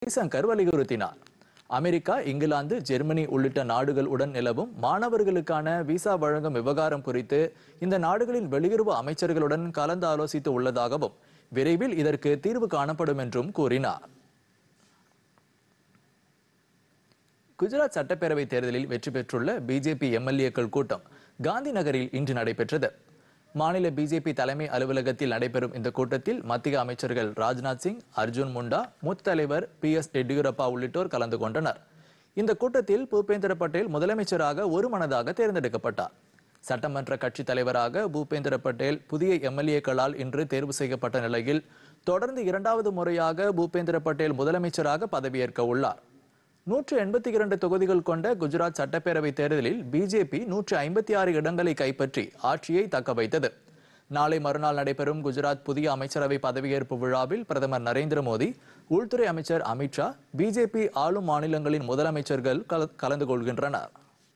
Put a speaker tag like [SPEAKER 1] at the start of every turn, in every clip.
[SPEAKER 1] ஜெய்சங்கர் வலியுறுத்தினார் America England Germany உள்ளிட்ட நாடுகள் உடன் நிலவும் மாணவர்களுக்கான விசா வழங்கும் விவகாரம் குறித்து இந்த நாடுகளின் வெளியுறவு அமைச்சர்களுடன் கலந்து ஆலோசித்து உள்ளதாகவும் விரைவில் இதற்கு தீர்வு காணப்படும் என்றும் கூறினார் குஜராத் சட்டப்பேரவை தேர்தலில் வெற்றி பெற்றுள்ள பிஜேபி எம்எல்ஏக்கள் கூட்டம் காந்தி நகரில் இன்று நடைபெற்றது மாநில பிஜேபி தலைமை அலுவலகத்தில் நடைபெறும் இந்த கூட்டத்தில் மத்திய அமைச்சர்கள் ராஜ்நாத் சிங் அர்ஜுன் முண்டா மூத்த தலைவர் பி எஸ் எடியூரப்பா உள்ளிட்டோர் கலந்து கொண்டனர் இந்த கூட்டத்தில் பூபேந்திர பட்டேல் முதலமைச்சராக ஒருமனதாக தேர்ந்தெடுக்கப்பட்டார் சட்டமன்ற கட்சித் தலைவராக பூபேந்திர பட்டேல் புதிய எம்எல்ஏக்களால் இன்று தேர்வு செய்யப்பட்ட நிலையில் தொடர்ந்து இரண்டாவது முறையாக பூபேந்திர பட்டேல் முதலமைச்சராக பதவியேற்க உள்ளார் நூற்று எண்பத்தி இரண்டு தொகுதிகள் கொண்ட குஜராத் சட்டப்பேரவை தேர்தலில் பிஜேபி நூற்று ஐம்பத்தி ஆறு இடங்களை கைப்பற்றி ஆட்சியை தக்க வைத்தது நாளை மறுநாள் நடைபெறும் குஜராத் புதிய அமைச்சரவை பதவியேற்பு விழாவில் பிரதமர் நரேந்திர மோடி உள்துறை அமைச்சர் அமித்ஷா பிஜேபி ஆளும் மாநிலங்களின் முதலமைச்சர்கள் கல- கலந்து கொள்கின்றனர்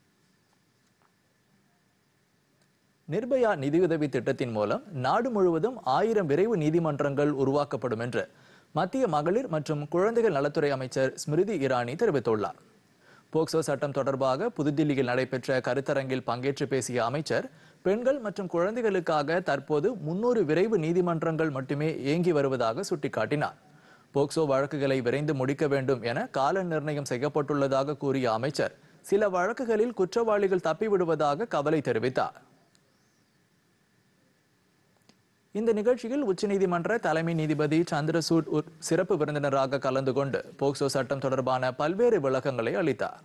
[SPEAKER 1] நிர்பயா நிதியுதவி திட்டத்தின் மூலம் நாடு முழுவதும் ஆயிரம் விரைவு நீதிமன்றங்கள் உருவாக்கப்படும் என்று மத்திய மகளிர் மற்றும் குழந்தைகள் நலத்துறை அமைச்சர் ஸ்மிருதி இரானி தெரிவித்துள்ளார் போக்சோ சட்டம் தொடர்பாக புதுதில்லியில் நடைபெற்ற கருத்தரங்கில் பங்கேற்று பேசிய அமைச்சர் பெண்கள் மற்றும் குழந்தைகளுக்காக தற்போது முன்னூறு விரைவு நீதிமன்றங்கள் மட்டுமே இயங்கி வருவதாக சுட்டிக்காட்டினார் போக்சோ வழக்குகளை விரைந்து முடிக்க வேண்டும் என கால நிர்ணயம் செய்யப்பட்டுள்ளதாக கூறிய அமைச்சர் சில வழக்குகளில் குற்றவாளிகள் தப்பிவிடுவதாக கவலை தெரிவித்தார் இந்த நிகழ்ச்சியில் உச்சநீதிமன்ற தலைமை நீதிபதி சந்திரசூட் உர் சிறப்பு விருந்தினராக கலந்து கொண்டு போக்சோ சட்டம் தொடர்பான பல்வேறு விளக்கங்களை அளித்தார்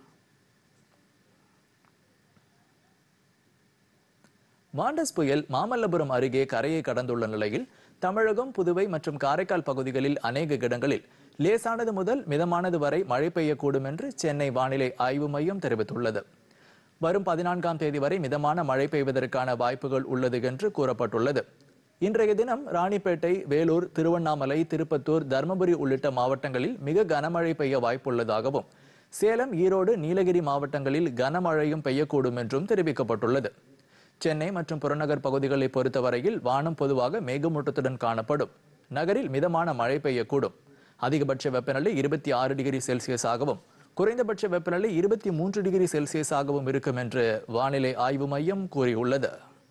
[SPEAKER 1] மாண்டஸ் புயல் மாமல்லபுரம் அருகே கரையை கடந்துள்ள நிலையில் தமிழகம் புதுவை மற்றும் காரைக்கால் பகுதிகளில் அநேக இடங்களில் லேசானது முதல் மிதமானது வரை மழை பெய்யக்கூடும் என்று சென்னை வானிலை ஆய்வு மையம் தெரிவித்துள்ளது வரும் பதினான்காம் தேதி வரை மிதமான மழை பெய்வதற்கான வாய்ப்புகள் உள்ளது என்று கூறப்பட்டுள்ளது இன்றைய தினம் ராணிப்பேட்டை வேலூர் திருவண்ணாமலை திருப்பத்தூர் தருமபுரி உள்ளிட்ட மாவட்டங்களில் மிக கனமழை பெய்ய வாய்ப்புள்ளதாகவும் சேலம் ஈரோடு நீலகிரி மாவட்டங்களில் கனமழையும் பெய்யக்கூடும் என்றும் தெரிவிக்கப்பட்டுள்ளது சென்னை மற்றும் புறநகர் பகுதிகளை பொறுத்தவரையில் வானம் பொதுவாக மேகமூட்டத்துடன் காணப்படும் நகரில் மிதமான மழை பெய்யக்கூடும் அதிகபட்ச வெப்பநிலை இருபத்தி ஆறு டிகிரி செல்சியஸாகவும் குறைந்தபட்ச வெப்பநிலை இருபத்தி மூன்று டிகிரி செல்சியஸாகவும் இருக்கும் என்று வானிலை ஆய்வு மையம் கூறியுள்ளது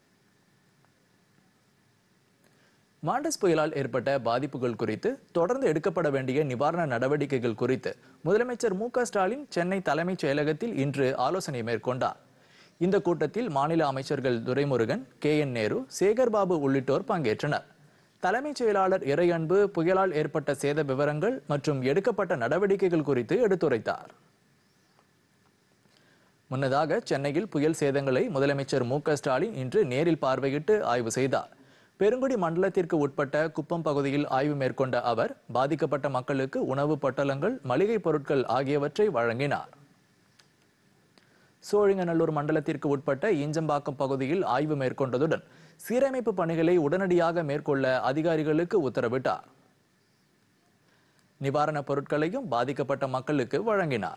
[SPEAKER 1] மாண்டஸ் புயலால் ஏற்பட்ட பாதிப்புகள் குறித்து தொடர்ந்து எடுக்கப்பட வேண்டிய நிவாரண நடவடிக்கைகள் குறித்து முதலமைச்சர் மு க ஸ்டாலின் சென்னை தலைமைச் செயலகத்தில் இன்று ஆலோசனை மேற்கொண்டார் இந்த கூட்டத்தில் மாநில அமைச்சர்கள் துரைமுருகன் கே என் நேரு சேகர் பாபு உள்ளிட்டோர் பங்கேற்றனர் தலைமைச் செயலாளர் இறையன்பு புயலால் ஏற்பட்ட சேத விவரங்கள் மற்றும் எடுக்கப்பட்ட நடவடிக்கைகள் குறித்து எடுத்துரைத்தார் முன்னதாக சென்னையில் புயல் சேதங்களை முதலமைச்சர் மு க ஸ்டாலின் இன்று நேரில் பார்வையிட்டு ஆய்வு செய்தார் பெருங்குடி மண்டலத்திற்கு உட்பட்ட குப்பம் பகுதியில் ஆய்வு மேற்கொண்ட அவர் பாதிக்கப்பட்ட மக்களுக்கு உணவு பொட்டலங்கள் மளிகை பொருட்கள் ஆகியவற்றை வழங்கினார் சோழிங்கநல்லூர் மண்டலத்திற்கு உட்பட்ட ஈஞ்சம்பாக்கம் பகுதியில் ஆய்வு மேற்கொண்டதுடன் சீரமைப்பு பணிகளை உடனடியாக மேற்கொள்ள அதிகாரிகளுக்கு உத்தரவிட்டார் நிவாரணப் பொருட்களையும் பாதிக்கப்பட்ட மக்களுக்கு வழங்கினார்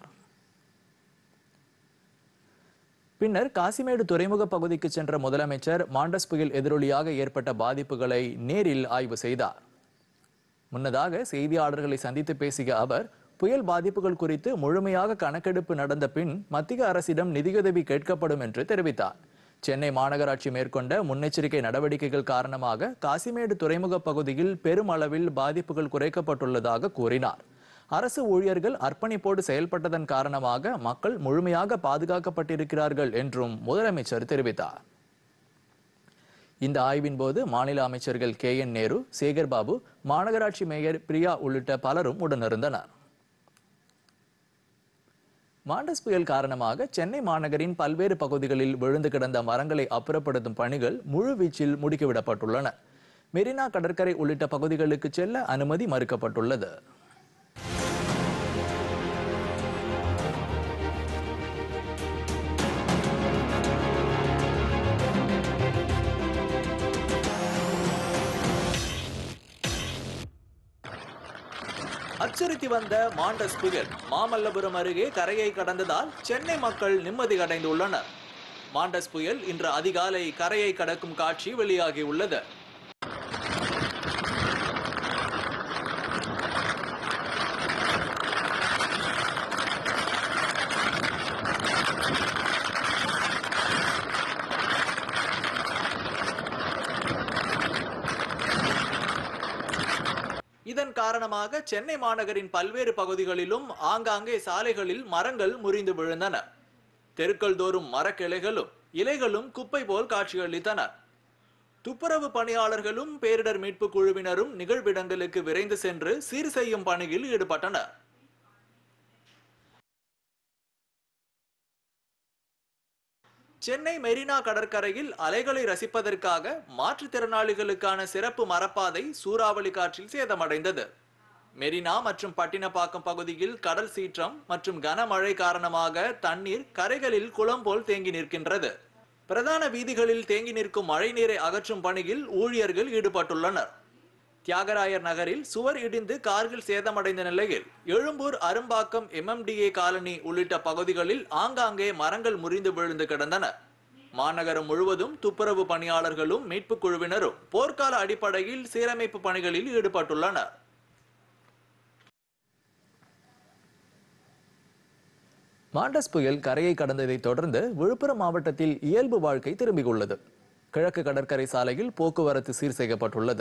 [SPEAKER 1] பின்னர் காசிமேடு துறைமுக பகுதிக்கு சென்ற முதலமைச்சர் மாண்டஸ் புயல் எதிரொலியாக ஏற்பட்ட பாதிப்புகளை நேரில் ஆய்வு செய்தார் முன்னதாக செய்தியாளர்களை சந்தித்து பேசிய அவர் புயல் பாதிப்புகள் குறித்து முழுமையாக கணக்கெடுப்பு நடந்த பின் மத்திய அரசிடம் நிதியுதவி கேட்கப்படும் என்று தெரிவித்தார் சென்னை மாநகராட்சி மேற்கொண்ட முன்னெச்சரிக்கை நடவடிக்கைகள் காரணமாக காசிமேடு துறைமுக பகுதியில் பெருமளவில் பாதிப்புகள் குறைக்கப்பட்டுள்ளதாக கூறினார் அரசு ஊழியர்கள் அர்ப்பணிப்போடு செயல்பட்டதன் காரணமாக மக்கள் முழுமையாக பாதுகாக்கப்பட்டிருக்கிறார்கள் என்றும் முதலமைச்சர் தெரிவித்தார் இந்த ஆய்வின் போது மாநில அமைச்சர்கள் கே என் நேரு சேகர் பாபு மாநகராட்சி மேயர் பிரியா உள்ளிட்ட பலரும் உடனிருந்தனர் மாண்டஸ் புயல் காரணமாக சென்னை மாநகரின் பல்வேறு பகுதிகளில் விழுந்து கிடந்த மரங்களை அப்புறப்படுத்தும் பணிகள் முழுவீச்சில் முடுக்கிவிடப்பட்டுள்ளன மெரினா கடற்கரை உள்ளிட்ட பகுதிகளுக்கு செல்ல அனுமதி மறுக்கப்பட்டுள்ளது அச்சுறுத்தி வந்த மாண்டஸ் புயல் மாமல்லபுரம் அருகே கரையை கடந்ததால் சென்னை மக்கள் நிம்மதி அடைந்துள்ளனர் மாண்டஸ் புயல் இன்று அதிகாலை கரையை கடக்கும் காட்சி வெளியாகியுள்ளது காரணமாக சென்னை மாநகரின் பல்வேறு பகுதிகளிலும் ஆங்காங்கே சாலைகளில் மரங்கள் முறிந்து விழுந்தன தெருக்கள் தோறும் மரக்கிளைகளும் இலைகளும் குப்பை போல் காட்சியளித்தன துப்புரவு பணியாளர்களும் பேரிடர் மீட்பு குழுவினரும் நிகழ்விடங்களுக்கு விரைந்து சென்று சீர் செய்யும் பணியில் ஈடுபட்டனர் சென்னை மெரினா கடற்கரையில் அலைகளை ரசிப்பதற்காக மாற்றுத்திறனாளிகளுக்கான சிறப்பு மரப்பாதை சூறாவளி காற்றில் சேதமடைந்தது மெரினா மற்றும் பட்டினப்பாக்கம் பகுதியில் கடல் சீற்றம் மற்றும் கனமழை காரணமாக தண்ணீர் கரைகளில் குளம் போல் தேங்கி நிற்கின்றது பிரதான வீதிகளில் தேங்கி நிற்கும் மழைநீரை அகற்றும் பணியில் ஊழியர்கள் ஈடுபட்டுள்ளனர் தியாகராயர் நகரில் சுவர் இடிந்து கார்கள் சேதமடைந்த நிலையில் எழும்பூர் அரும்பாக்கம் எம்எம்டிஏ காலனி உள்ளிட்ட பகுதிகளில் ஆங்காங்கே மரங்கள் முறிந்து விழுந்து கிடந்தன மாநகரம் முழுவதும் துப்புரவு பணியாளர்களும் மீட்புக் குழுவினரும் போர்க்கால அடிப்படையில் சீரமைப்பு பணிகளில் ஈடுபட்டுள்ளனர் மாண்டஸ் புயல் கரையை கடந்ததைத் தொடர்ந்து விழுப்புரம் மாவட்டத்தில் இயல்பு வாழ்க்கை திரும்பியுள்ளது கிழக்கு கடற்கரை சாலையில் போக்குவரத்து சீர் செய்யப்பட்டுள்ளது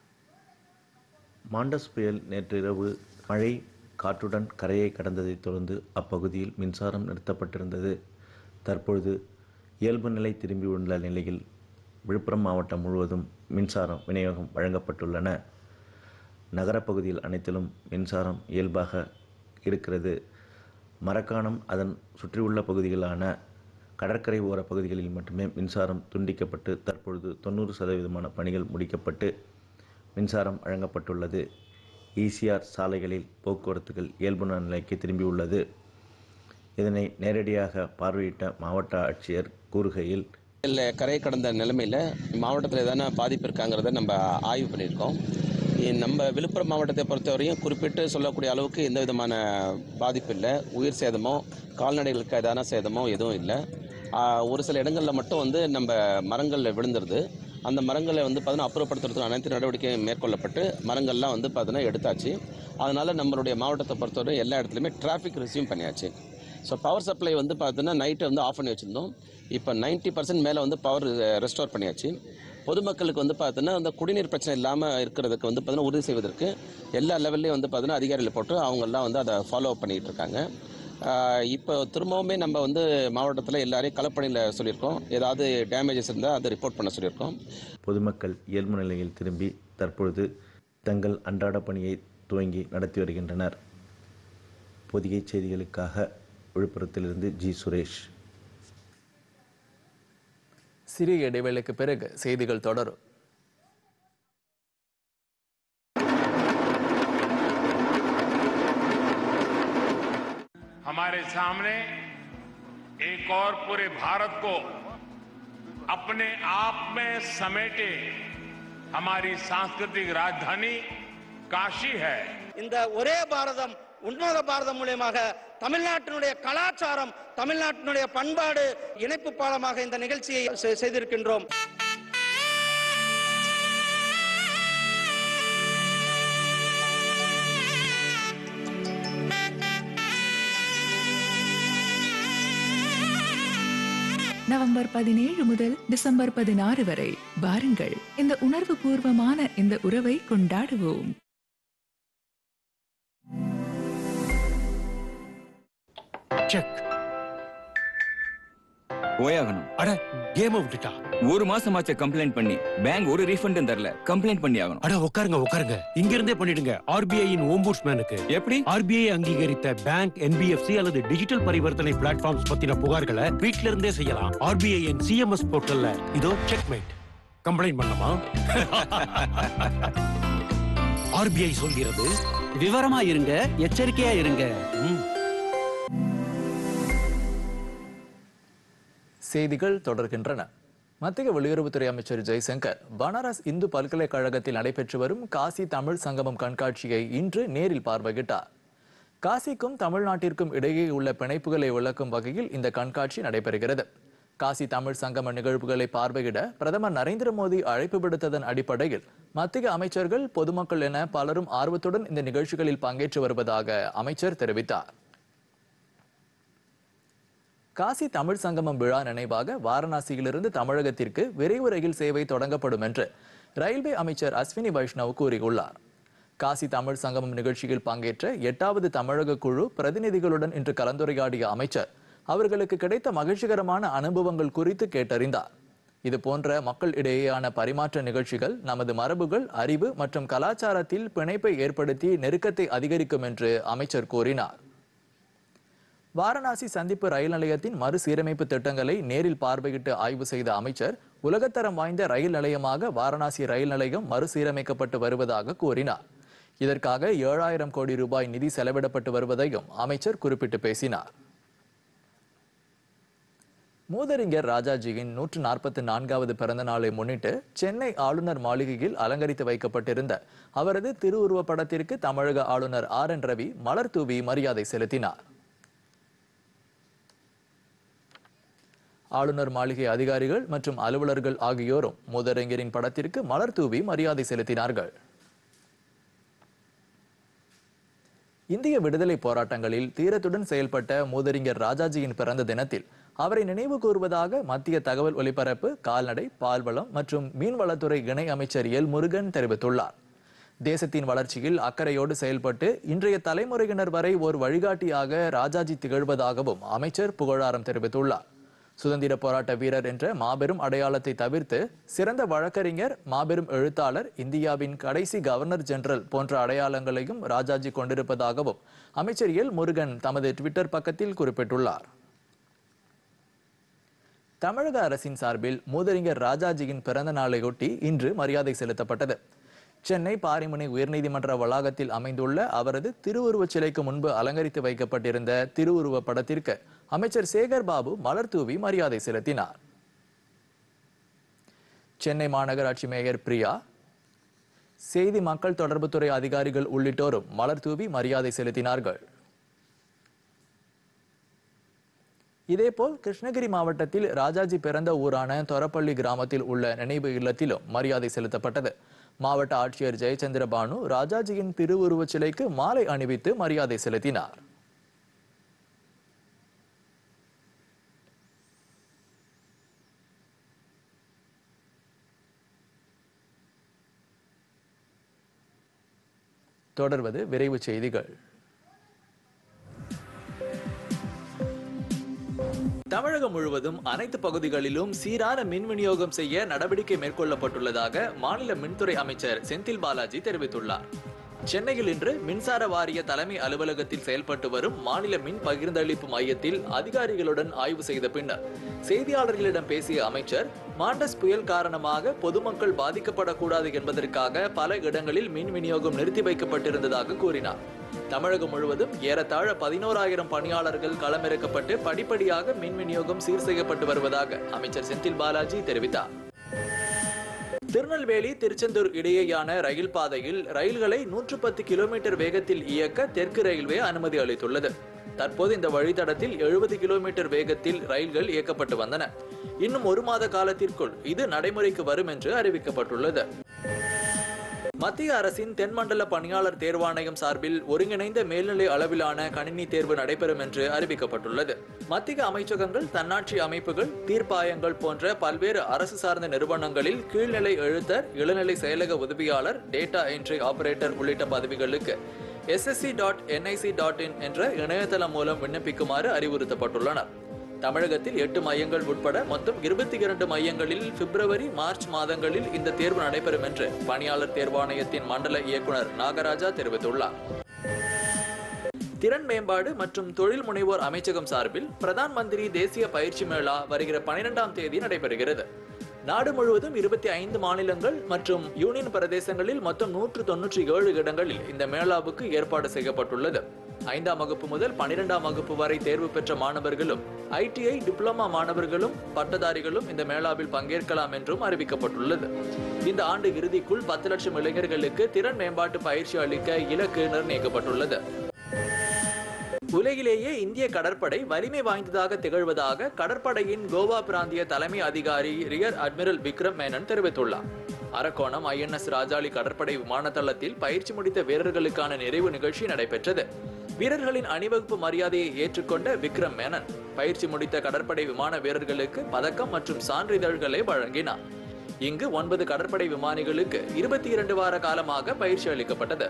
[SPEAKER 2] மாண்டஸ் புயல் நேற்றிரவு மழை காற்றுடன் கரையை கடந்ததைத் தொடர்ந்து அப்பகுதியில் மின்சாரம் நிறுத்தப்பட்டிருந்தது தற்பொழுது இயல்பு நிலை திரும்பியுள்ள நிலையில் விழுப்புரம் மாவட்டம் முழுவதும் மின்சாரம் விநியோகம் வழங்கப்பட்டுள்ளன நகரப்பகுதியில் அனைத்திலும் மின்சாரம் இயல்பாக இருக்கிறது மரக்காணம் அதன் சுற்றியுள்ள பகுதிகளான கடற்கரை ஓர பகுதிகளில் மட்டுமே மின்சாரம் துண்டிக்கப்பட்டு தற்பொழுது தொண்ணூறு சதவீதமான பணிகள் முடிக்கப்பட்டு மின்சாரம் வழங்கப்பட்டுள்ளது ஈசிஆர் சாலைகளில் போக்குவரத்துகள் இயல்பு நிலைக்கு திரும்பியுள்ளது இதனை நேரடியாக பார்வையிட்ட மாவட்ட ஆட்சியர் கூறுகையில்
[SPEAKER 3] இல்லை கரை கடந்த நிலைமையில் மாவட்டத்தில் எதனா பாதிப்பு இருக்காங்கிறத நம்ம ஆய்வு பண்ணியிருக்கோம் இ- நம்ம விழுப்புரம் மாவட்டத்தை பொறுத்தவரையும் குறிப்பிட்டு சொல்லக்கூடிய அளவுக்கு எந்த விதமான பாதிப்பு இல்லை உயிர் சேதமோ கால்நடைகளுக்கு எதான சேதமோ எதுவும் இல்லை ஆ, ஒரு சில இடங்களில் மட்டும் வந்து நம்ம மரங்கள் விழுந்துருது அந்த மரங்களை வந்து பார்த்தீங்கன்னா அப்புறப்படுத்துறதுக்கு அனைத்து நடவடிக்கையும் மேற்கொள்ளப்பட்டு மரங்கள்லாம் வந்து பார்த்தீங்கன்னா எடுத்தாச்சு அதனால் நம்மளுடைய மாவட்டத்தை பொறுத்தவரை எல்லா இடத்துலையுமே டிராஃபிக் ரிசீவ் பண்ணியாச்சு ஸோ பவர் சப்ளை வந்து பார்த்தீங்கன்னா நைட்டு வந்து ஆஃப் பண்ணி வச்சுருந்தோம் இப்போ 90% பர்சன்ட் மேலே வந்து பவர் ரெஸ்டோர் பண்ணியாச்சு பொதுமக்களுக்கு வந்து பார்த்தீங்கன்னா அந்த குடிநீர் பிரச்சனை இல்லாமல் இருக்கிறதுக்கு வந்து பார்த்தீங்கன்னா உறுதி செய்வதற்கு எல்லா லெவல்லையும் வந்து பார்த்தீங்கன்னா அதிகாரிகள் போட்டு அவங்கெல்லாம் வந்து அதை ஃபாலோ பண்ணிகிட்டு இருக்காங்க ஆஹ் இப்போ திரும்பவுமே நம்ம வந்து மாவட்டத்தில் எல்லாரையும் களப்பணியில் சொல்லியிருக்கோம் ஏதாவது டேமேஜஸ் இருந்தால் அதை ரிப்போர்ட் பண்ண சொல்லியிருக்கோம்
[SPEAKER 2] பொதுமக்கள் இயல்பு நிலையில் திரும்பி தற்பொழுது தங்கள் அன்றாட பணியை துவங்கி நடத்தி வருகின்றனர் பொதிகை செய்திகளுக்காக விழுப்புரத்திலிருந்து ஜி சுரேஷ்
[SPEAKER 1] சிறிய இடைவேளைக்கு பிறகு செய்திகள் தொடரும்
[SPEAKER 4] हमारे सामने एक और पूरे भारत को अपने आप में समेटे हमारी सांस्कृतिक राजधानी काशी है
[SPEAKER 5] இந்த ஒரே பாரதம் உன்னத பாரதம் மூலியமாக தமிழ்நாட்டினுடைய கலாச்சாரம் தமிழ்நாட்டினுடைய பண்பாடு இணைப்பு பாலமாக இந்த நிகழ்ச்சியை செ- செய்திருக்கின்றோம்
[SPEAKER 6] நவம்பர் பதினேழு முதல் டிசம்பர் பதினாறு வரை வாருங்கள் இந்த உணர்வு பூர்வமான இந்த உறவை கொண்டாடுவோம்
[SPEAKER 7] செக்
[SPEAKER 8] ஓயாகணும்
[SPEAKER 7] அட கேம விட்டுட்டா
[SPEAKER 8] ஒரு மாசமாச்ச கம்ப்ளைண்ட் பண்ணி பேங்க் ஒரு ரீஃபண்டும் தரல கம்ப்ளைண்ட் பண்ணி ஆகணும்
[SPEAKER 7] அட உட்காருங்க உட்காருங்க இங்க இருந்தே பண்ணிடுங்க ஆர்பிஐயின் ஓம்பூட்ஸ்மேனுக்கு
[SPEAKER 8] எப்படி
[SPEAKER 7] ஆர்பிஐ அங்கீகரித்த பேங்க் என்பிஎஃப்சி அல்லது டிஜிட்டல் பரிவர்த்தனை பிளாட்ஃபார்ம்ஸ் பத்தின புகார்களை வீட்ல இருந்தே செய்யலாம் ஆர்பிஐயின் சிஎம்எஸ் போர்ட்டல்ல இதோ செக்மேட் கம்ப்ளைண்ட் பண்ணலாமா ஆர்பிஐ சொல்கிறது
[SPEAKER 9] விவரமா இருங்க எச்சரிக்கையா இருங்க
[SPEAKER 7] ம்,
[SPEAKER 1] செய்திகள் தொடர்கின்றன மத்திய வெளியுறவுத்துறை அமைச்சர் ஜெய்சங்கர் பனாரஸ் இந்து பல்கலைக்கழகத்தில் நடைபெற்று வரும் காசி தமிழ் சங்கமம் கண்காட்சியை இன்று நேரில் பார்வையிட்டார் காசிக்கும் தமிழ்நாட்டிற்கும் இடையே உள்ள பிணைப்புகளை விளக்கும் வகையில் இந்த கண்காட்சி நடைபெறுகிறது காசி தமிழ் சங்கம நிகழ்வுகளை பார்வையிட பிரதமர் நரேந்திர மோடி அழைப்பு விடுத்ததன் அடிப்படையில் மத்திய அமைச்சர்கள் பொதுமக்கள் என பலரும் ஆர்வத்துடன் இந்த நிகழ்ச்சிகளில் பங்கேற்று வருவதாக அமைச்சர் தெரிவித்தார் காசி தமிழ் சங்கமம் விழா நினைவாக வாரணாசியிலிருந்து தமிழகத்திற்கு விரைவு ரயில் சேவை தொடங்கப்படும் என்று ரயில்வே அமைச்சர் அஸ்வினி வைஷ்ணவ் கூறியுள்ளார் காசி தமிழ் சங்கமம் நிகழ்ச்சியில் பங்கேற்ற எட்டாவது தமிழக குழு பிரதிநிதிகளுடன் இன்று கலந்துரையாடிய அமைச்சர் அவர்களுக்கு கிடைத்த மகிழ்ச்சிகரமான அனுபவங்கள் குறித்து கேட்டறிந்தார் இது போன்ற மக்கள் இடையேயான பரிமாற்ற நிகழ்ச்சிகள் நமது மரபுகள் அறிவு மற்றும் கலாச்சாரத்தில் பிணைப்பை ஏற்படுத்தி நெருக்கத்தை அதிகரிக்கும் என்று அமைச்சர் கூறினார் வாரணாசி சந்திப்பு ரயில் நிலையத்தின் மறுசீரமைப்பு திட்டங்களை நேரில் பார்வையிட்டு ஆய்வு செய்த அமைச்சர் உலகத்தரம் வாய்ந்த ரயில் நிலையமாக வாரணாசி ரயில் நிலையம் மறுசீரமைக்கப்பட்டு வருவதாக கூறினார் இதற்காக ஏழாயிரம் கோடி ரூபாய் நிதி செலவிடப்பட்டு வருவதையும் அமைச்சர் குறிப்பிட்டு பேசினார் மூதறிஞர் ராஜாஜியின் நூற்று நாற்பத்தி நான்காவது பிறந்த நாளை முன்னிட்டு சென்னை ஆளுநர் மாளிகையில் அலங்கரித்து வைக்கப்பட்டிருந்த அவரது திருவுருவ படத்திற்கு தமிழக ஆளுநர் ஆர் என் ரவி மலர் தூவி மரியாதை செலுத்தினார் ஆளுநர் மாளிகை அதிகாரிகள் மற்றும் அலுவலர்கள் ஆகியோரும் மூதறிஞரின் படத்திற்கு மலர் தூவி மரியாதை செலுத்தினார்கள் இந்திய விடுதலை போராட்டங்களில் தீரத்துடன் செயல்பட்ட மூதறிஞர் ராஜாஜியின் பிறந்த தினத்தில் அவரை நினைவு கூறுவதாக மத்திய தகவல் ஒலிபரப்பு கால்நடை பால்வளம் மற்றும் மீன்வளத்துறை இணை அமைச்சர் எல் முருகன் தெரிவித்துள்ளார் தேசத்தின் வளர்ச்சியில் அக்கறையோடு செயல்பட்டு இன்றைய தலைமுறையினர் வரை ஒரு வழிகாட்டியாக ராஜாஜி திகழ்வதாகவும் அமைச்சர் புகழாரம் தெரிவித்துள்ளார் சுதந்திர போராட்ட வீரர் என்ற மாபெரும் அடையாளத்தை தவிர்த்து சிறந்த வழக்கறிஞர் மாபெரும் எழுத்தாளர் இந்தியாவின் கடைசி கவர்னர் ஜெனரல் போன்ற அடையாளங்களையும் ராஜாஜி கொண்டிருப்பதாகவும் அமைச்சர் எல் முருகன் தமது ட்விட்டர் பக்கத்தில் குறிப்பிட்டுள்ளார் தமிழக அரசின் சார்பில் மூதறிஞர் ராஜாஜியின் பிறந்த நாளையொட்டி இன்று மரியாதை செலுத்தப்பட்டது சென்னை பாரிமுனை உயர்நீதிமன்ற வளாகத்தில் அமைந்துள்ள அவரது திருவுருவச் சிலைக்கு முன்பு அலங்கரித்து வைக்கப்பட்டிருந்த திருவுருவ படத்திற்கு அமைச்சர் சேகர் பாபு மலர் தூவி மரியாதை செலுத்தினார் சென்னை மாநகராட்சி மேயர் பிரியா செய்தி மக்கள் தொடர்புத்துறை அதிகாரிகள் உள்ளிட்டோரும் மலர் தூவி மரியாதை செலுத்தினார்கள் இதேபோல் கிருஷ்ணகிரி மாவட்டத்தில் ராஜாஜி பிறந்த ஊரான தொரப்பள்ளி கிராமத்தில் உள்ள நினைவு இல்லத்திலும் மரியாதை செலுத்தப்பட்டது மாவட்ட ஆட்சியர் ஜெயச்சந்திர பானு ராஜாஜியின் திருவுருவச் சிலைக்கு மாலை அணிவித்து மரியாதை செலுத்தினார் தொடர்வது விரைவு செய்திகள் தமிழகம் முழுவதும் அனைத்து பகுதிகளிலும் சீரான மின் விநியோகம் செய்ய நடவடிக்கை மேற்கொள்ளப்பட்டுள்ளதாக மாநில மின்துறை அமைச்சர் செந்தில் பாலாஜி தெரிவித்துள்ளார் சென்னையில் இன்று மின்சார வாரிய தலைமை அலுவலகத்தில் செயல்பட்டு வரும் மாநில மின் பகிர்ந்தளிப்பு மையத்தில் அதிகாரிகளுடன் ஆய்வு செய்த பின்னர் செய்தியாளர்களிடம் பேசிய அமைச்சர் மாண்டஸ் புயல் காரணமாக பொதுமக்கள் பாதிக்கப்படக்கூடாது என்பதற்காக பல இடங்களில் மின் விநியோகம் நிறுத்தி வைக்கப்பட்டிருந்ததாக கூறினார் தமிழகம் முழுவதும் ஏறத்தாழ பதினோராயிரம் பணியாளர்கள் களமிறக்கப்பட்டு படிப்படியாக மின் விநியோகம் சீர் செய்யப்பட்டு வருவதாக அமைச்சர் செந்தில் பாலாஜி தெரிவித்தார் திருநெல்வேலி திருச்செந்தூர் இடையேயான ரயில் பாதையில் ரயில்களை நூற்று பத்து கிலோமீட்டர் வேகத்தில் இயக்க தெற்கு ரயில்வே அனுமதி அளித்துள்ளது தற்போது இந்த வழித்தடத்தில் எழுபது கிலோமீட்டர் வேகத்தில் ரயில்கள் இயக்கப்பட்டு வந்தன இன்னும் ஒரு மாத காலத்திற்குள் இது நடைமுறைக்கு வரும் என்று அறிவிக்கப்பட்டுள்ளது மத்திய அரசின் தென்மண்டல பணியாளர் தேர்வாணையம் சார்பில் ஒருங்கிணைந்த மேல்நிலை அளவிலான கணினி தேர்வு நடைபெறும் என்று அறிவிக்கப்பட்டுள்ளது மத்திய அமைச்சகங்கள் தன்னாட்சி அமைப்புகள் தீர்ப்பாயங்கள் போன்ற பல்வேறு அரசு சார்ந்த நிறுவனங்களில் கீழ்நிலை எழுத்தர் இளநிலை செயலக உதவியாளர் டேட்டா என்ட்ரி ஆபரேட்டர் உள்ளிட்ட பதவிகளுக்கு SSC dot NIC dot in என்ற இணையதளம் மூலம் விண்ணப்பிக்குமாறு அறிவுறுத்தப்பட்டுள்ளனர் தமிழகத்தில் எட்டு மையங்கள் உட்பட மொத்தம் இருபத்தி இரண்டு மையங்களில் பிப்ரவரி மார்ச் மாதங்களில் இந்த தேர்வு நடைபெறும் என்று பணியாளர் தேர்வாணையத்தின் மண்டல இயக்குனர் நாகராஜா தெரிவித்துள்ளார் திறன் மேம்பாடு மற்றும் தொழில் முனைவோர் அமைச்சகம் சார்பில் பிரதான் மந்திரி தேசிய பயிற்சி மேளா வருகிற பனிரெண்டாம் தேதி நடைபெறுகிறது நாடு முழுவதும் இருபத்தி ஐந்து மாநிலங்கள் மற்றும் யூனியன் பிரதேசங்களில் மொத்தம் நூற்று தொன்னூற்றி ஏழு இடங்களில் இந்த மேளாவுக்கு ஏற்பாடு செய்யப்பட்டுள்ளது ஐந்தாம் வகுப்பு முதல் பனிரெண்டாம் வகுப்பு வரை தேர்வு பெற்ற மாணவர்களும் ஐடிஐ டிப்ளமா மாணவர்களும் பட்டதாரிகளும் இந்த மேளாவில் பங்கேற்கலாம் என்றும் அறிவிக்கப்பட்டுள்ளது இந்த ஆண்டு இறுதிக்குள் பத்து லட்சம் இளைஞர்களுக்கு திறன் மேம்பாட்டு பயிற்சி அளிக்க இலக்கு நிர்ணயிக்கப்பட்டுள்ளது உலகிலேயே இந்திய கடற்படை வலிமை வாய்ந்ததாக திகழ்வதாக கடற்படையின் கோவா பிராந்திய தலைமை அதிகாரி ரியர் அட்மிரல் விக்ரம் மேனன் தெரிவித்துள்ளார் அரக்கோணம் ஐஎன்எஸ் ராஜாளி கடற்படை விமான தளத்தில் பயிற்சி முடித்த வீரர்களுக்கான நிறைவு நிகழ்ச்சி நடைபெற்றது வீரர்களின் அணிவகுப்பு மரியாதையை ஏற்றுக்கொண்ட விக்ரம் மேனன் பயிற்சி முடித்த கடற்படை விமான வீரர்களுக்கு பதக்கம் மற்றும் சான்றிதழ்களை வழங்கினார் இங்கு ஒன்பது கடற்படை விமானிகளுக்கு இருபத்தி இரண்டு வார காலமாக பயிற்சி அளிக்கப்பட்டது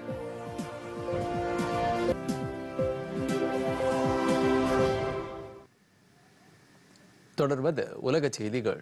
[SPEAKER 1] தொடர்வது உலக செய்திகள்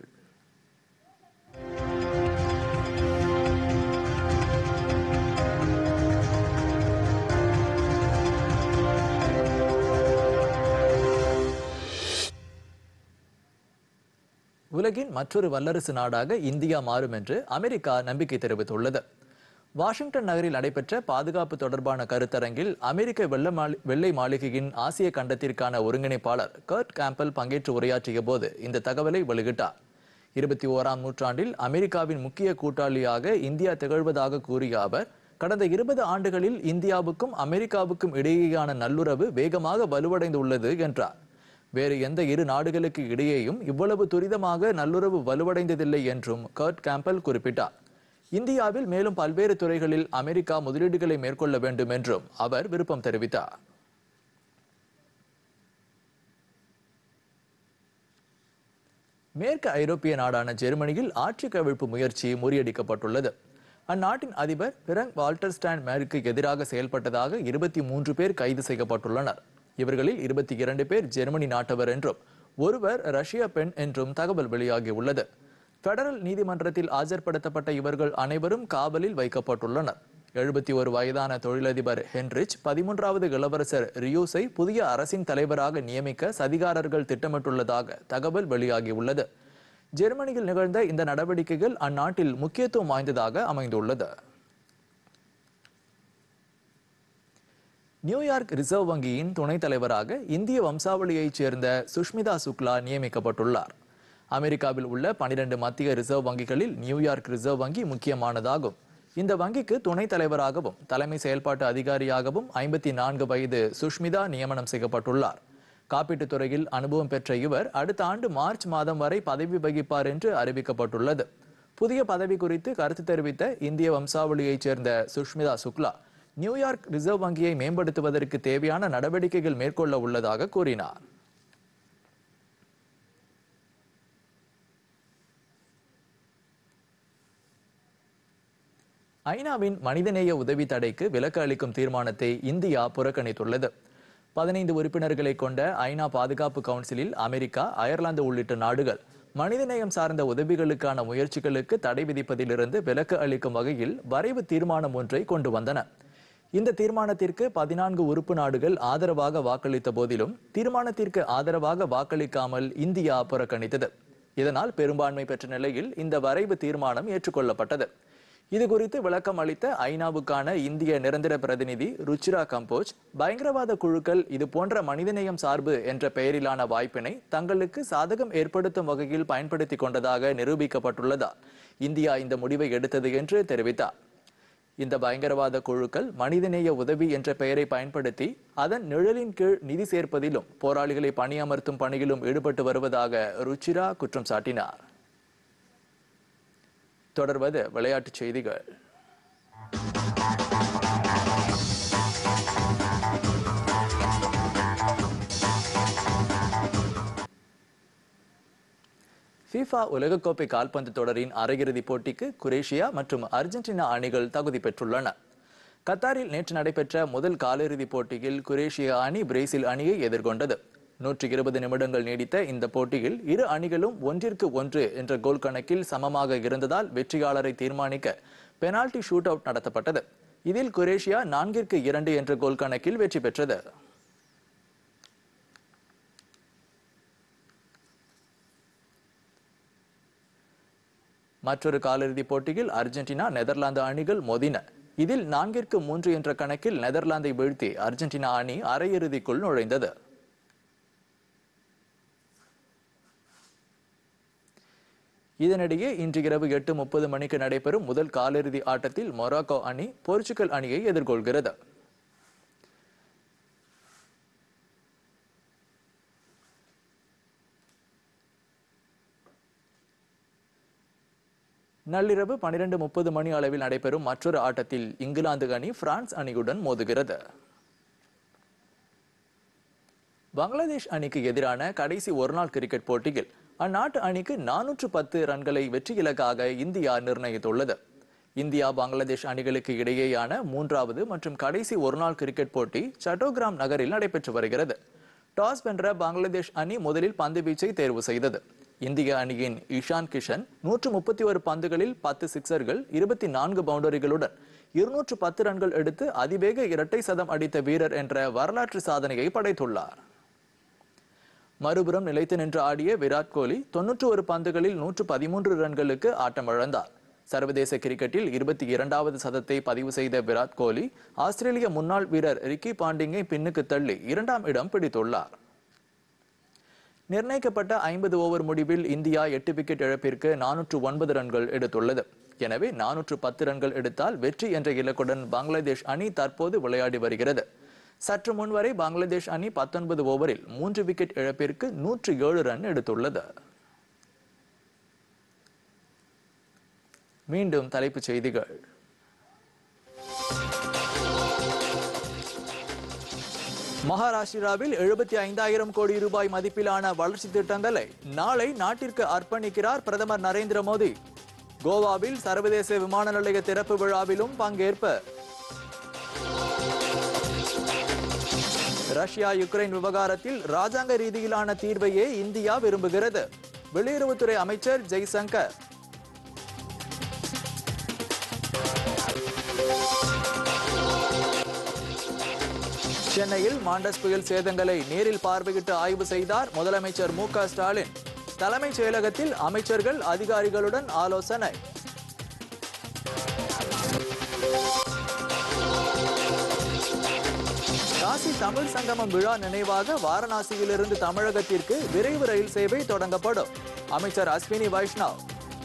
[SPEAKER 1] உலகின் மற்றொரு வல்லரசு நாடாக இந்தியா மாறும் என்று அமெரிக்கா நம்பிக்கை தெரிவித்துள்ளது வாஷிங்டன் நகரில் நடைபெற்ற பாதுகாப்பு தொடர்பான கருத்தரங்கில் அமெரிக்க வெள்ள மாளி- வெள்ளை மாளிகையின் ஆசிய கண்டத்திற்கான ஒருங்கிணைப்பாளர் கர்ட் கேம்பல் பங்கேற்று உரையாற்றிய போது இந்த தகவலை வெளியிட்டார் இருபத்தி ஓராம் நூற்றாண்டில் அமெரிக்காவின் முக்கிய கூட்டாளியாக இந்தியா திகழ்வதாக கூறிய அவர் கடந்த இருபது ஆண்டுகளில் இந்தியாவுக்கும் அமெரிக்காவுக்கும் இடையேயான நல்லுறவு வேகமாக வலுவடைந்துள்ளது என்றார் வேறு எந்த இரு நாடுகளுக்கு இடையேயும் இவ்வளவு துரிதமாக நல்லுறவு வலுவடைந்ததில்லை என்றும் கர்ட் கேம்பல் குறிப்பிட்டார் இந்தியாவில் மேலும் பல்வேறு துறைகளில் அமெரிக்கா முதலீடுகளை மேற்கொள்ள வேண்டும் என்றும் அவர் விருப்பம் தெரிவித்தார் மேற்கு ஐரோப்பிய நாடான ஜெர்மனியில் ஆட்சி கவிழ்ப்பு முயற்சி முறியடிக்கப்பட்டுள்ளது அந்நாட்டின் அதிபர் பிரங்க் வால்டர் ஸ்டாண்ட் மேருக்கு எதிராக செயல்பட்டதாக இருபத்தி மூன்று பேர் கைது செய்யப்பட்டுள்ளனர் இவர்களில் இருபத்தி இரண்டு பேர் ஜெர்மனி நாட்டவர் என்றும் ஒருவர் ரஷ்ய பெண் என்றும் தகவல் வெளியாகியுள்ளது பெடரல் நீதிமன்றத்தில் ஆஜர்படுத்தப்பட்ட இவர்கள் அனைவரும் காவலில் வைக்கப்பட்டுள்ளனர் எழுபத்தி ஒரு வயதான தொழிலதிபர் ஹென்ரிச் பதிமூன்றாவது இளவரசர் ரியூஸை புதிய அரசின் தலைவராக நியமிக்க சதிகாரர்கள் திட்டமிட்டுள்ளதாக தகவல் வெளியாகியுள்ளது ஜெர்மனியில் நிகழ்ந்த இந்த நடவடிக்கைகள் அந்நாட்டில் முக்கியத்துவம் வாய்ந்ததாக அமைந்துள்ளது நியூயார்க் ரிசர்வ் வங்கியின் துணைத் தலைவராக இந்திய வம்சாவளியைச் சேர்ந்த சுஷ்மிதா சுக்லா நியமிக்கப்பட்டுள்ளார் அமெரிக்காவில் உள்ள பனிரெண்டு மத்திய ரிசர்வ் வங்கிகளில் நியூயார்க் ரிசர்வ் வங்கி முக்கியமானதாகும் இந்த வங்கிக்கு துணைத் தலைவராகவும் தலைமை செயல்பாட்டு அதிகாரியாகவும் ஐம்பத்தி நான்கு வயது சுஷ்மிதா நியமனம் செய்யப்பட்டுள்ளார் காப்பீட்டுத் துறையில் அனுபவம் பெற்ற இவர் அடுத்த ஆண்டு மார்ச் மாதம் வரை பதவி வகிப்பார் என்று அறிவிக்கப்பட்டுள்ளது புதிய பதவி குறித்து கருத்து தெரிவித்த இந்திய வம்சாவளியைச் சேர்ந்த சுஷ்மிதா சுக்லா நியூயார்க் ரிசர்வ் வங்கியை மேம்படுத்துவதற்கு தேவையான நடவடிக்கைகள் மேற்கொள்ள உள்ளதாக கூறினார் ஐநாவின் மனிதநேய உதவி தடைக்கு விலக்கு அளிக்கும் தீர்மானத்தை இந்தியா புறக்கணித்துள்ளது பதினைந்து உறுப்பினர்களை கொண்ட ஐநா பாதுகாப்பு கவுன்சிலில் அமெரிக்கா அயர்லாந்து உள்ளிட்ட நாடுகள் மனிதநேயம் சார்ந்த உதவிகளுக்கான முயற்சிகளுக்கு தடை விதிப்பதிலிருந்து விலக்கு அளிக்கும் வகையில் வரைவு தீர்மானம் ஒன்றை கொண்டு வந்தன இந்த தீர்மானத்திற்கு பதினான்கு உறுப்பு நாடுகள் ஆதரவாக வாக்களித்த போதிலும் தீர்மானத்திற்கு ஆதரவாக வாக்களிக்காமல் இந்தியா புறக்கணித்தது இதனால் பெரும்பான்மை பெற்ற நிலையில் இந்த வரைவு தீர்மானம் ஏற்றுக்கொள்ளப்பட்டது இது குறித்து விளக்கம் அளித்த ஐநாவுக்கான இந்திய நிரந்தர பிரதிநிதி ருச்சிரா கம்போஜ் பயங்கரவாத குழுக்கள் இது போன்ற மனிதநேயம் சார்பு என்ற பெயரிலான வாய்ப்பினை தங்களுக்கு சாதகம் ஏற்படுத்தும் வகையில் பயன்படுத்திக் கொண்டதாக நிரூபிக்கப்பட்டுள்ளதால் இந்தியா இந்த முடிவை எடுத்தது என்று தெரிவித்தார் இந்த பயங்கரவாத குழுக்கள் மனிதநேய உதவி என்ற பெயரை பயன்படுத்தி அதன் நிழலின் கீழ் நிதி சேர்ப்பதிலும் போராளிகளை பணியமர்த்தும் பணியிலும் ஈடுபட்டு வருவதாக ருச்சிரா குற்றம் சாட்டினார் தொடர்வது விளையாட்டுச் செய்திகள் FIFA உலகக்கோப்பை கால்பந்து தொடரின் அரையிறுதிப் போட்டிக்கு குரேஷியா மற்றும் அர்ஜென்டினா அணிகள் தகுதி பெற்றுள்ளன கத்தாரில் நேற்று நடைபெற்ற முதல் காலிறுதிப் போட்டியில் குரேஷியா அணி பிரேசில் அணியை எதிர்கொண்டது நூற்றி இருபது நிமிடங்கள் நீடித்த இந்த போட்டியில் இரு அணிகளும் ஒன்றிற்கு ஒன்று என்ற கோல் கணக்கில் சமமாக இருந்ததால் வெற்றியாளரை தீர்மானிக்க பெனால்டி ஷூட் அவுட் நடத்தப்பட்டது இதில் குரேஷியா நான்கிற்கு இரண்டு என்ற கோல் கணக்கில் வெற்றி பெற்றது மற்றொரு காலிறுதிப் போட்டியில் அர்ஜென்டினா நெதர்லாந்து அணிகள் மோதின இதில் நான்கிற்கு மூன்று என்ற கணக்கில் நெதர்லாந்தை வீழ்த்தி அர்ஜென்டினா அணி அரையிறுதிக்குள் நுழைந்தது இதனிடையே இன்று இரவு எட்டு முப்பது மணிக்கு நடைபெறும் முதல் காலிறுதி ஆட்டத்தில் மொராக்கோ அணி போர்ச்சுகல் அணியை எதிர்கொள்கிறது நள்ளிரவு பனிரெண்டு முப்பது மணி அளவில் நடைபெறும் மற்றொரு ஆட்டத்தில் இங்கிலாந்து அணி பிரான்ஸ் அணியுடன் மோதுகிறது பங்களாதேஷ் அணிக்கு எதிரான கடைசி ஒருநாள் கிரிக்கெட் போட்டியில் அந்நாட்டு அணிக்கு நானூற்று பத்து ரன்களை வெற்றி இலக்காக இந்தியா நிர்ணயித்துள்ளது இந்தியா பங்களாதேஷ் அணிகளுக்கு இடையேயான மூன்றாவது மற்றும் கடைசி ஒருநாள் கிரிக்கெட் போட்டி சட்டோகிராம் நகரில் நடைபெற்று வருகிறது டாஸ் வென்ற பங்களாதேஷ் அணி முதலில் பந்து வீச்சை தேர்வு செய்தது இந்திய அணியின் இஷான் கிஷன் நூற்று முப்பத்தி ஒரு பந்துகளில் பத்து சிக்சர்கள் இருபத்தி நான்கு பவுண்டரிகளுடன் இருநூற்று பத்து ரன்கள் எடுத்து அதிவேக இரட்டை சதம் அடித்த வீரர் என்ற வரலாற்று சாதனையை படைத்துள்ளார் மறுபுறம் நிலைத்து நின்று ஆடிய விராட் கோலி தொன்னூற்று ஒரு பந்துகளில் நூற்று பதிமூன்று ரன்களுக்கு ஆட்டமிழந்தார் சர்வதேச கிரிக்கெட்டில் இருபத்தி இரண்டாவது சதத்தை பதிவு செய்த விராட் கோலி ஆஸ்திரேலிய முன்னாள் வீரர் ரிக்கி பாண்டிங்கை பின்னுக்கு தள்ளி இரண்டாம் இடம் பிடித்துள்ளார் நிர்ணயிக்கப்பட்ட ஐம்பது ஓவர் முடிவில் இந்தியா எட்டு விக்கெட் இழப்பிற்கு நானூற்று ஒன்பது ரன்கள் எடுத்துள்ளது எனவே நானூற்று பத்து ரன்கள் எடுத்தால் வெற்றி என்ற இலக்குடன் பங்களாதேஷ் அணி தற்போது விளையாடி வருகிறது சற்று முன்வரை பங்களாதேஷ் அணி பத்தொன்பது ஓவரில் மூன்று விக்கெட் இழப்பிற்கு நூற்று ஏழு ரன் எடுத்துள்ளது மீண்டும் தலைப்புச் செய்திகள் மகாராஷ்டிராவில் எழுபத்தி ஐந்தாயிரம் கோடி ரூபாய் மதிப்பிலான வளர்ச்சி திட்டங்களை நாளை நாட்டிற்கு அர்ப்பணிக்கிறார் பிரதமர் நரேந்திர மோடி கோவாவில் சர்வதேச விமான நிலைய திறப்பு விழாவிலும் பங்கேற்பு ரஷ்யா யுக்ரைன் விவகாரத்தில் ராஜாங்க ரீதியிலான தீர்வையே இந்தியா விரும்புகிறது வெளியுறவுத்துறை அமைச்சர் ஜெய்சங்கர் சென்னையில் மாண்டஸ் புயல் சேதங்களை நேரில் பார்வையிட்டு ஆய்வு செய்தார் முதலமைச்சர் மு க ஸ்டாலின் தலைமைச் செயலகத்தில் அமைச்சர்கள் அதிகாரிகளுடன் ஆலோசனை காசி தமிழ் சங்கமம் விழா நினைவாக வாரணாசியிலிருந்து தமிழகத்திற்கு விரைவு ரயில் சேவை தொடங்கப்படும் அமைச்சர் அஸ்வினி வைஷ்ணவ்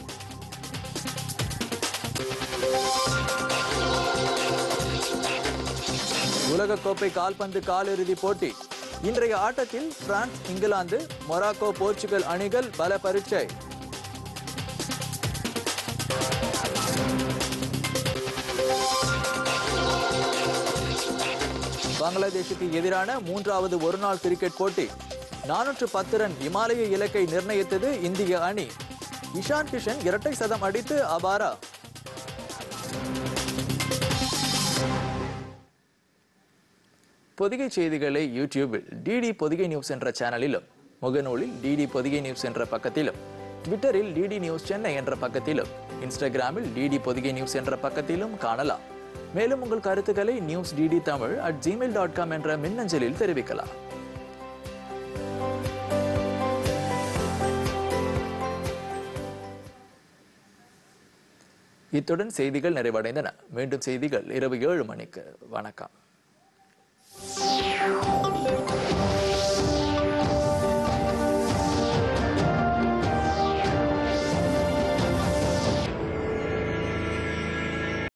[SPEAKER 1] உலகக்கோப்பை கால்பந்து காலிறுதி போட்டி இன்றைய ஆட்டத்தில் பிரான்ஸ் இங்கிலாந்து மொராக்கோ போர்ச்சுகல் அணிகள் பல பரீட்சை பங்களாதேஷுக்கு எதிரான மூன்றாவது ஒருநாள் கிரிக்கெட் போட்டி நானூற்று பத்து ரன் இமாலய இலக்கை நிர்ணயித்தது இந்திய அணி இஷான் கிஷன் இரட்டை சதம் அடித்து அபாரா பொதிகை செய்திகளை யூடியூபில் டிடி பொதிகை நியூஸ் என்ற சேனலிலும் முகநூலில் டிடி பொதிகை நியூஸ் என்ற பக்கத்திலும் ட்விட்டரில் டிடி நியூஸ் சென்னை என்ற பக்கத்திலும் இன்ஸ்டாகிராமில் டிடி பொதிகை நியூஸ் என்ற பக்கத்திலும் காணலாம் மேலும் உங்கள் கருத்துக்களை news DD Tamil at Gmail dot com என்ற மின்னஞ்சலில் தெரிவிக்கலாம் இத்துடன் செய்திகள் நிறைவடைந்தன மீண்டும் செய்திகள் இரவு ஏழு மணிக்கு வணக்கம்